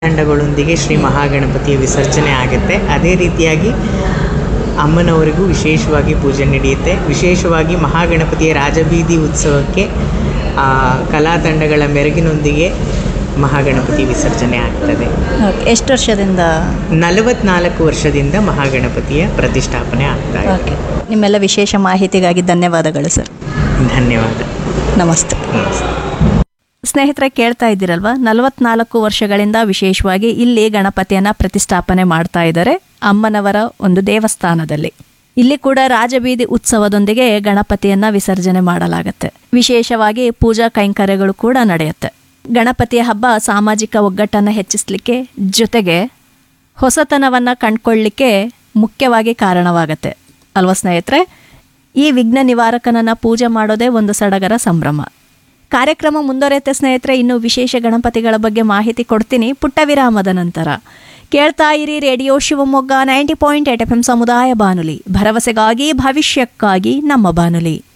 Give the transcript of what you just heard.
ತಂಡಗಳೊಂದಿಗೆ ಶ್ರೀ ಮಹಾಗಣಪತಿಯ ವಿಸರ್ಜನೆ ಆಗುತ್ತೆ ಅದೇ ರೀತಿಯಾಗಿ ಅಮ್ಮನವರಿಗೂ ವಿಶೇಷವಾಗಿ ಪೂಜೆ ನಡೆಯುತ್ತೆ ವಿಶೇಷವಾಗಿ ಮಹಾಗಣಪತಿಯ ರಾಜಬೀದಿ ಉತ್ಸವಕ್ಕೆ ಆ, ಕಲಾ ತಂಡಗಳ ಮೆರುಗಿನೊಂದಿಗೆ ಮಹಾಗಣಪತಿ ವಿಸರ್ಜನೆ ಆಗ್ತದೆ ಓಕೆ ಎಷ್ಟು ವರ್ಷದಿಂದ ನಲವತ್ನಾಲ್ಕು ವರ್ಷದಿಂದ ಮಹಾಗಣಪತಿಯ ಪ್ರತಿಷ್ಠಾಪನೆ ಆಗ್ತಾ ಇದೆ ಓಕೆ ನಿಮ್ಮೆಲ್ಲ ವಿಶೇಷ ಮಾಹಿತಿಗಾಗಿ ಧನ್ಯವಾದಗಳು ಸರ್ ಧನ್ಯವಾದ ನಮಸ್ತೆ ನಮಸ್ತೆ ಸ್ನೇಹಿತರೆ ಕೇಳ್ತಾ ಇದ್ದೀರಲ್ವಾ ನಲವತ್ನಾಲ್ಕು ವರ್ಷಗಳಿಂದ ವಿಶೇಷವಾಗಿ ಇಲ್ಲಿ ಗಣಪತಿಯನ್ನ ಪ್ರತಿಷ್ಠಾಪನೆ ಮಾಡ್ತಾ ಇದ್ದಾರೆ ಅಮ್ಮನವರ ಒಂದು ದೇವಸ್ಥಾನದಲ್ಲಿ ಇಲ್ಲಿ ಕೂಡ ರಾಜಬೀದಿ ಉತ್ಸವದೊಂದಿಗೆ ಗಣಪತಿಯನ್ನ ವಿಸರ್ಜನೆ ಮಾಡಲಾಗತ್ತೆ ವಿಶೇಷವಾಗಿ ಪೂಜಾ ಕೈಂಕರ್ಯಗಳು ಕೂಡ ನಡೆಯುತ್ತೆ ಗಣಪತಿಯ ಹಬ್ಬ ಸಾಮಾಜಿಕ ಒಗ್ಗಟ್ಟನ್ನು ಹೆಚ್ಚಿಸಲಿಕ್ಕೆ ಜೊತೆಗೆ ಹೊಸತನವನ್ನು ಕಂಡ್ಕೊಳ್ಳಿಕ್ಕೆ ಮುಖ್ಯವಾಗಿ ಕಾರಣವಾಗತ್ತೆ ಅಲ್ವಾ ಸ್ನೇಹಿತರೆ ಈ ವಿಘ್ನ ನಿವಾರಕನನ್ನ ಪೂಜೆ ಮಾಡೋದೇ ಒಂದು ಸಡಗರ ಸಂಭ್ರಮ ಕಾರ್ಯಕ್ರಮ ಮುಂದುವರೆಯುತ್ತೆ ಸ್ನೇಹಿತರೆ ಇನ್ನು ವಿಶೇಷ ಗಣಪತಿಗಳ ಬಗ್ಗೆ ಮಾಹಿತಿ ಕೊಡ್ತೀನಿ ಪುಟ್ಟ ವಿರಾಮದ ನಂತರ ಕೇಳ್ತಾ ಇರಿ radio Shivamogga ninety point eight F M ಸಮುದಾಯ ಬಾನುಲಿ ಭರವಸೆಗಾಗಿ ಭವಿಷ್ಯಕ್ಕಾಗಿ ನಮ್ಮ ಬಾನುಲಿ